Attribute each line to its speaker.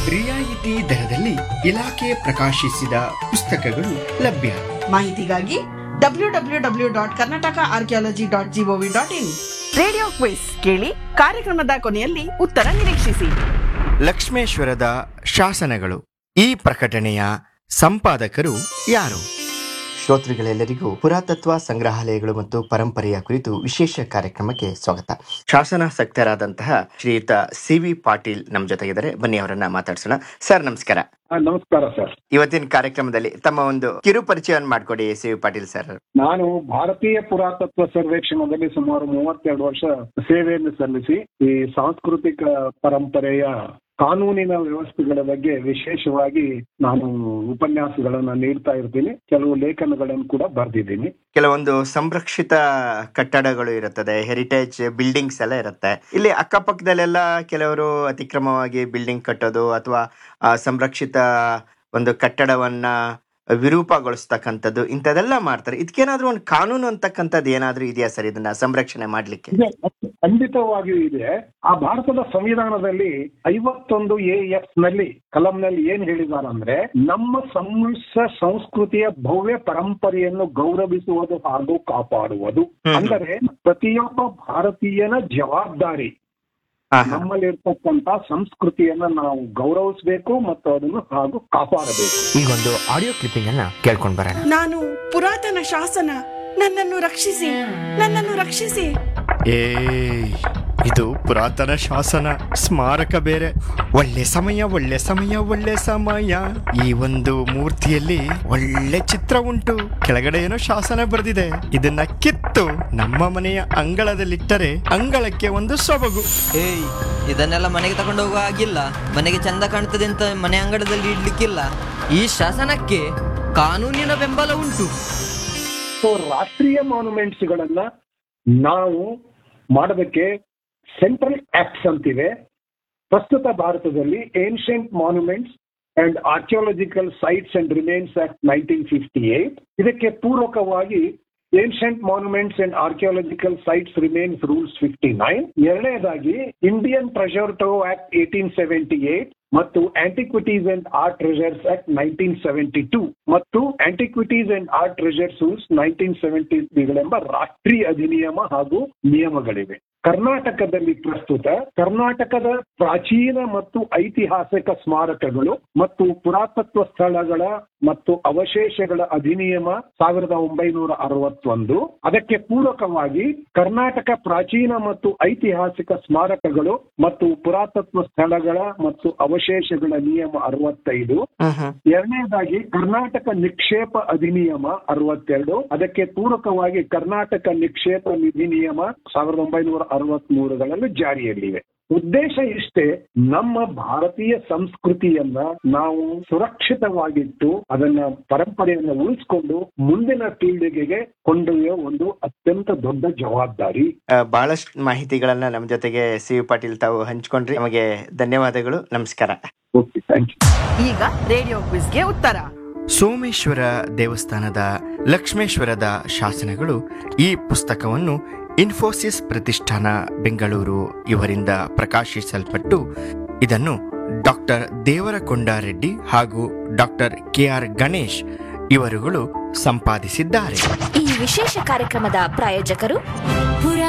Speaker 1: ರಿಯಾಯಿತಿ ದರದಲ್ಲಿ ಇಲಾಖೆ ಪ್ರಕಾಶಿಸಿದ ಪುಸ್ತಕಗಳು ಲಭ್ಯ
Speaker 2: ಮಾಹಿತಿಗಾಗಿ W W W dot Karnataka archaeology dot gov dot in radio quiz ಕೇಳಿ ಕಾರ್ಯಕ್ರಮದ ಕೊನೆಯಲ್ಲಿ ಉತ್ತರ ನಿರೀಕ್ಷಿಸಿ
Speaker 1: ಲಕ್ಷ್ಮೇಶ್ವರದ ಶಾಸನಗಳು ಈ ಪ್ರಕಟಣೆಯ ಸಂಪಾದಕರು ಯಾರು ಶ್ರೋತೃಗಳೆಲ್ಲರಿಗೂ ಪುರಾತತ್ವ ಸಂಗ್ರಹಾಲಯಗಳು ಮತ್ತು ಪರಂಪರೆಯ ಕುರಿತು ವಿಶೇಷ ಕಾರ್ಯಕ್ರಮಕ್ಕೆ ಸ್ವಾಗತ ಶಾಸನಾಸಕ್ತರಾದಂತಹ ಶ್ರೀಯುತ ಸಿ ವಿ ಪಾಟೀಲ್ ನಮ್ಮ ಜೊತೆಗಿದ್ದಾರೆ ಬನ್ನಿ ಅವರನ್ನ ಮಾತಾಡ್ಸೋಣ ಸರ್ ನಮಸ್ಕಾರ
Speaker 3: ಆ, ನಮಸ್ಕಾರ ಸರ್
Speaker 1: ಇವತ್ತಿನ ಕಾರ್ಯಕ್ರಮದಲ್ಲಿ ತಮ್ಮ ಒಂದು ಕಿರು ಪರಿಚಯವನ್ನು ಮಾಡ್ಕೊಡಿ ಸಿ ವಿ ಪಾಟೀಲ್ ಸರ್
Speaker 3: ನಾನು ಭಾರತೀಯ ಪುರಾತತ್ವ ಸರ್ವೇಕ್ಷಣದಲ್ಲಿ ಸುಮಾರು ಮೂವತ್ತೆರಡು ವರ್ಷ ಸೇವೆಯನ್ನು ಸಲ್ಲಿಸಿ ಈ ಸಾಂಸ್ಕೃತಿಕ ಪರಂಪರೆಯ ಕಾನೂನಿನ ವ್ಯವಸ್ಥೆಗಳ ಬಗ್ಗೆ ವಿಶೇಷವಾಗಿ ನಾನು ಉಪನ್ಯಾಸಗಳನ್ನ ನೀಡ್ತಾ ಇರ್ತೀನಿ ಕೆಲವು ಲೇಖನಗಳನ್ನು ಕೂಡ ಬರೆದಿದ್ದೀನಿ
Speaker 1: ಕೆಲವೊಂದು ಸಂರಕ್ಷಿತ ಕಟ್ಟಡಗಳು ಇರುತ್ತದೆ ಹೆರಿಟೇಜ್ ಬಿಲ್ಡಿಂಗ್ಸ್ ಎಲ್ಲ ಇರುತ್ತೆ ಇಲ್ಲಿ ಅಕ್ಕಪಕ್ಕದಲ್ಲೆಲ್ಲ ಕೆಲವರು ಅತಿಕ್ರಮವಾಗಿ ಬಿಲ್ಡಿಂಗ್ ಕಟ್ಟೋದು ಅಥವಾ ಆ, ಸಂರಕ್ಷಿತ ಒಂದು ಕಟ್ಟಡವನ್ನ ವಿರೂಪಗೊಳಿಸ್ತಕ್ಕಂಥದ್ದು ಇಂಥದೆಲ್ಲ ಮಾಡ್ತಾರೆ ಇದಕ್ಕೇನಾದ್ರೂ ಒಂದು ಕಾನೂನು ಅಂತಕ್ಕಂಥದ್ದು ಏನಾದ್ರೂ ಇದೆಯಾ ಸರ್ ಇದನ್ನ ಸಂರಕ್ಷಣೆ ಮಾಡ್ಲಿಕ್ಕೆ
Speaker 3: ಇದೆ ಖಂಡಿತವಾಗಿಯೂ ಇದೆ ಆ ಭಾರತದ ಸಂವಿಧಾನದಲ್ಲಿ ಐವತ್ತೊಂದು ಎ ಎಫ್ ನಲ್ಲಿ ಕಲಂನಲ್ಲಿ ಏನ್ ಹೇಳಿದ್ದಾರೆ ಅಂದ್ರೆ ನಮ್ಮ ಸಮ್ಮಿಶ್ರ ಸಂಸ್ಕೃತಿಯ ಭವ್ಯ ಪರಂಪರೆಯನ್ನು ಗೌರವಿಸುವುದು ಹಾಗೂ ಕಾಪಾಡುವುದು
Speaker 1: ಹ್ಮ್.
Speaker 3: ಅಂದರೆ ಪ್ರತಿಯೊಬ್ಬ ಭಾರತೀಯನ ಜವಾಬ್ದಾರಿ
Speaker 1: ಹಾ, ಹಾ.
Speaker 3: ನಮ್ಮಲ್ಲಿರ್ತಕ್ಕಂತ ಸಂಸ್ಕೃತಿಯನ್ನ ನಾವು ಗೌರವಿಸಬೇಕು ಮತ್ತು ಅದನ್ನು ಹಾಗೂ ಕಾಪಾಡಬೇಕು
Speaker 1: ಈಗ ಒಂದು ಆಡಿಯೋ ಕ್ಲಿಪ್ಪಿಂಗ್ ಅನ್ನ ಕೇಳ್ಕೊಂಡ್ ಬರೋಣ
Speaker 2: ನಾನು ಪುರಾತನ ಶಾಸನ ನನ್ನನ್ನು ರಕ್ಷಿಸಿ ನನ್ನನ್ನು ರಕ್ಷಿಸಿ
Speaker 1: ಏ ಇದು ಪುರಾತನ ಶಾಸನ ಸ್ಮಾರಕ ಬೇರೆ ಒಳ್ಳೆ ಸಮಯ ಒಳ್ಳೆ ಸಮಯ ಒಳ್ಳೆ ಸಮಯ ಈ ಒಂದು ಮೂರ್ತಿಯಲ್ಲಿ ಒಳ್ಳೆ ಚಿತ್ರ ಉಂಟು ಕೆಳಗಡೆ ಏನೋ ಶಾಸನ ಬರೆದಿದೆ ಇದನ್ನ ಕಿತ್ತು ನಮ್ಮ ಮನೆಯ ಅಂಗಳದಲ್ಲಿಟ್ಟರೆ ಅಂಗಳಕ್ಕೆ ಒಂದು ಸೊಬಗು
Speaker 4: ಏಯ್ ಇದನ್ನೆಲ್ಲ ಮನೆಗೆ ತಗೊಂಡು ಹೋಗೋ ಆಗಿಲ್ಲ ಮನೆಗೆ ಚಂದ ಕಾಣ್ತದೆ ಅಂತ ಮನೆ ಅಂಗಡದಲ್ಲಿ ಇಡ್ಲಿಕ್ಕಿಲ್ಲ ಈ ಶಾಸನಕ್ಕೆ ಕಾನೂನಿನ ಬೆಂಬಲ ಉಂಟು
Speaker 3: ಸೊ ರಾಷ್ಟ್ರೀಯ ಮಾನ್ಯುಮೆಂಟ್ಸ್ ಗಳನ್ನ ನಾವು ಮಾಡೋದಕ್ಕೆ ಸೆಂಟ್ರಲ್ ಆಕ್ಟ್ಸ್ ಅಂತಿವೆ ಪ್ರಸ್ತುತ ಭಾರತದಲ್ಲಿ ancient monuments and archaeological sites and remains act nineteen fifty eight ಇದಕ್ಕೆ ಪೂರಕವಾಗಿ ancient monuments and archaeological sites remains rules fifty nine ಎರಡನೇದಾಗಿ Indian treasure trove act eighteen seventy eight ಮತ್ತು antiquities and art treasures act nineteen seventy two ಮತ್ತು antiquities and art treasures rules nineteen seventy ತ್ರೀಗಳೆಂಬ ರಾಷ್ಟ್ರೀಯ ಅಧಿನಿಯಮ ಹಾಗೂ ನಿಯಮಗಳಿವೆ ಕರ್ನಾಟಕದಲ್ಲಿ ಪ್ರಸ್ತುತ ಕರ್ನಾಟಕದ ಪ್ರಾಚೀನ ಮತ್ತು ಐತಿಹಾಸಿಕ ಸ್ಮಾರಕಗಳು ಮತ್ತು ಪುರಾತತ್ವ ಸ್ಥಳಗಳ ಮತ್ತು ಅವಶೇಷಗಳ ಅಧಿನಿಯಮ ಸಾವಿರದ ಒಂಬೈನೂರ ಅರವತ್ತೊಂದು ಅದಕ್ಕೆ ಪೂರಕವಾಗಿ ಕರ್ನಾಟಕ ಪ್ರಾಚೀನ ಮತ್ತು ಐತಿಹಾಸಿಕ ಸ್ಮಾರಕಗಳು ಮತ್ತು ಪುರಾತತ್ವ ಸ್ಥಳಗಳ ಮತ್ತು ಅವಶೇಷಗಳ ನಿಯಮ ಅರವತ್ತೈದು ಎರಡನೇದಾಗಿ ಕರ್ನಾಟಕ ನಿಕ್ಷೇಪ ಅಧಿನಿಯಮ ಅರವತ್ತೆರಡು ಅದಕ್ಕೆ ಪೂರಕವಾಗಿ ಕರ್ನಾಟಕ ನಿಕ್ಷೇಪ ನಿಧಿ ನಿಯಮ ಸಾವಿರದ ಒಂಬೈನೂರ ಅರವತ್ತ್ ಮೂರುಗಳಲ್ಲಿ ಜಾರಿಯಲ್ಲಿವೆ ಉದ್ದೇಶ ಇಷ್ಟೇ ನಮ್ಮ ಭಾರತೀಯ ಸಂಸ್ಕೃತಿಯನ್ನ ನಾವು ಸುರಕ್ಷಿತವಾಗಿಟ್ಟು ಅದನ್ನ ಪರಂಪರೆಯನ್ನ ಉಳಿಸ್ಕೊಂಡು ಮುಂದಿನ ಪೀಳಿಗೆಗೆ ಕೊಂಡೊಯ್ಯೋ ಒಂದು ಅತ್ಯಂತ ದೊಡ್ಡ ಜವಾಬ್ದಾರಿ
Speaker 1: ಆ, ಬಹಳಷ್ಟು ಮಾಹಿತಿಗಳನ್ನ ನಮ್ಮ ಜೊತೆಗೆ ಸಿ ವಿ ಪಾಟೀಲ್ ತಾವು ಹಂಚ್ಕೊಂಡ್ರಿ ನಮಗೆ ಧನ್ಯವಾದಗಳು ನಮಸ್ಕಾರ
Speaker 3: ಓಕೆ ಥ್ಯಾಂಕ್ ಯು
Speaker 2: ಈಗ ರೇಡಿಯೋ ಕ್ವಿಸ್ಗೆ ಉತ್ತರ
Speaker 1: ಸೋಮೇಶ್ವರ ದೇವಸ್ಥಾನದ ಲಕ್ಷ್ಮೇಶ್ವರದ ಶಾಸನಗಳು ಈ ಪುಸ್ತಕವನ್ನು ಇನ್ಫೋಸಿಸ್ ಪ್ರತಿಷ್ಠಾನ ಬೆಂಗಳೂರು ಇವರಿಂದ ಪ್ರಕಾಶಿಸಲ್ಪಟ್ಟು ಇದನ್ನು ಡಾಕ್ಟರ್ ದೇವರಕೊಂಡ ರೆಡ್ಡಿ ಹಾಗೂ ಡಾಕ್ಟರ್ ಕೆ ಆರ್ ಗಣೇಶ್ ಇವರುಗಳು ಸಂಪಾದಿಸಿದ್ದಾರೆ
Speaker 5: ಈ ವಿಶೇಷ ಕಾರ್ಯಕ್ರಮದ ಪ್ರಾಯೋಜಕರು